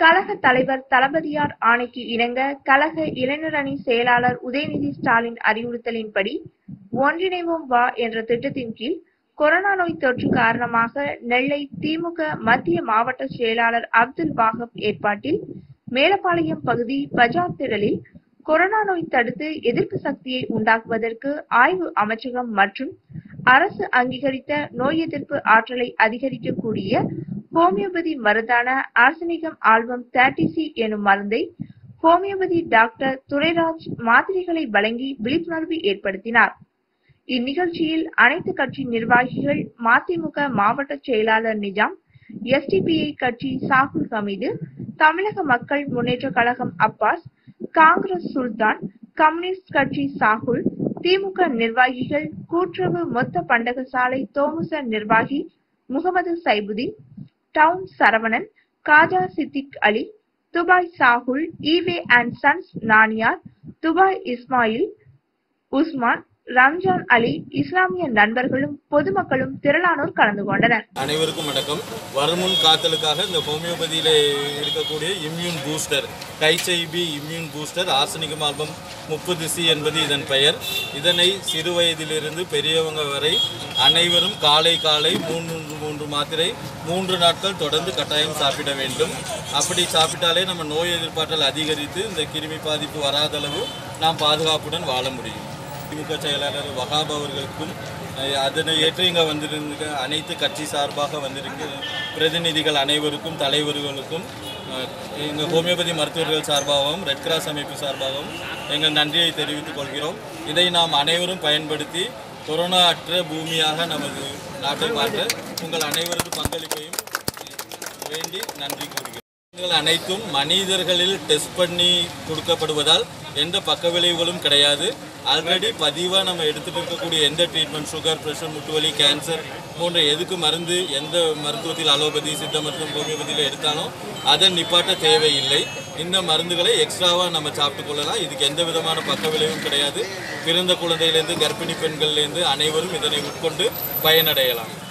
கழக தலைவர் தளபதியார் ஆணைக்கு இணங்க கழக இளைஞரணி செயலாளர் உதயநிதி ஸ்டாலின் அறிவுறுத்தலின்படி ஒன்றிணைவோம் வா என்ற திட்டத்தின் கீழ் கொரோனா நோய் தொற்று காரணமாக நெல்லை திமுக மத்திய மாவட்ட செயலாளர் அப்துல் வாஹப் ஏற்பாட்டில் மேலப்பாளையம் பகுதி பஜார் திடலில் கொரோனா நோய் தடுத்து எதிர்ப்பு சக்தியை உண்டாக்குவதற்கு ஆய்வு அமைச்சகம் மற்றும் அரசு அங்கீகரித்த நோய் எதிர்ப்பு ஆற்றலை அதிகரிக்கக்கூடிய ஹோமியோபதி மருந்தான ஆர்சனிகம் ஆல்பம் தேர்ட்டி சி எனும் மருந்தை ஹோமியோபதி டாக்டர் துரைராஜ் மாத்திரைகளை வழங்கி விழிப்புணர்வு ஏற்படுத்தினார் இந்நிகழ்ச்சியில் அனைத்து கட்சி நிர்வாகிகள் மதிமுக மாவட்ட செயலாளர் நிஜாம் எஸ்டிபிஐ கட்சி சாகுல் ஹமீது தமிழக மக்கள் முன்னேற்ற கழகம் அப்பாஸ் காங்கிரஸ் சுல்தான் கம்யூனிஸ்ட் கட்சி சாகுல் திமுக நிர்வாகிகள் கூட்டுறவு மொத்த பண்டகசாலை தோமுச நிர்வாகி Mohammed Saifudeen town Saravanan Khaja Siddiq Ali Dubai Shahul EV and sons Naniyar Dubai Ismail Usman Ramzan Ali இஸ்லாமிய நண்பர்களும் பொதுமக்களும் திரளானோர் கலந்து கொண்டனர் அனைவருக்கும் வணக்கம் வருமுன் காத்தலுக்காக இந்த ஹோமியோபதியில் இருக்கக்கூடிய இம்யூன் பூஸ்டர் கைச்சைபி இம்யூன் பூஸ்டர் ஆர்சனிகம் ஆல்பம் முப்பது சி என்பது இதன் பெயர் இதனை சிறு வயதிலிருந்து பெரியவங்க வரை அனைவரும் காலை காலை மூன்று மூன்று மாத்திரை மூன்று நாட்கள் தொடர்ந்து கட்டாயம் சாப்பிட வேண்டும் அப்படி சாப்பிட்டாலே நம்ம நோய் எதிர்ப்பாற்றல் அதிகரித்து இந்த கிருமி பாதிப்பு வராத அளவு நாம் பாதுகாப்புடன் வாழ முடியும் திமுக செயலாளர் வகாப் அவர்களுக்கும் அஹ், அதனை ஏற்று இங்கே வந்திருந்த அனைத்து கட்சி சார்பாக வந்திருக்க பிரதிநிதிகள் அனைவருக்கும் தலைவர்களுக்கும் அஹ், எங்கள் ஹோமியோபதி மருத்துவர்கள் சார்பாகவும் ரெட் கிராஸ் அமைப்பு சார்பாகவும் எங்கள் நன்றியை தெரிவித்துக் கொள்கிறோம் இதை நாம் அனைவரும் பயன்படுத்தி கொரோனா அற்ற பூமியாக நமது நாட்டை மாற்ற உங்கள் அனைவரது பங்களிப்பையும் வேண்டி நன்றி கூறுகிறேன் மருந்துகள் அனைத்தும் மனிதர்களில் டெஸ்ட் பண்ணி கொடுக்கப்படுவதால் எந்த பக்க விளைவுகளும் கிடையாது ஆல்ரெடி பதிவாக நம்ம எடுத்துட்டு இருக்கக்கூடிய எந்த ட்ரீட்மெண்ட் சுகர் ப்ரெஷர் முட்டுவலி கேன்சர் போன்ற எதுக்கு மருந்து எந்த மருத்துவத்தில் அலோபதி சித்த மருத்துவம் ஹோமியோபதியில் எடுத்தாலும் அதை நிப்பாட்ட தேவையில்லை இந்த மருந்துகளை எக்ஸ்ட்ராவாக நம்ம சாப்பிட்டு கொள்ளலாம் இதுக்கு எந்த விதமான பக்க விளைவும் கிடையாது பிறந்த குழந்தையிலேருந்து கர்ப்பிணி பெண்கள்லேருந்து அனைவரும் இதனை உட்கொண்டு பயனடையலாம்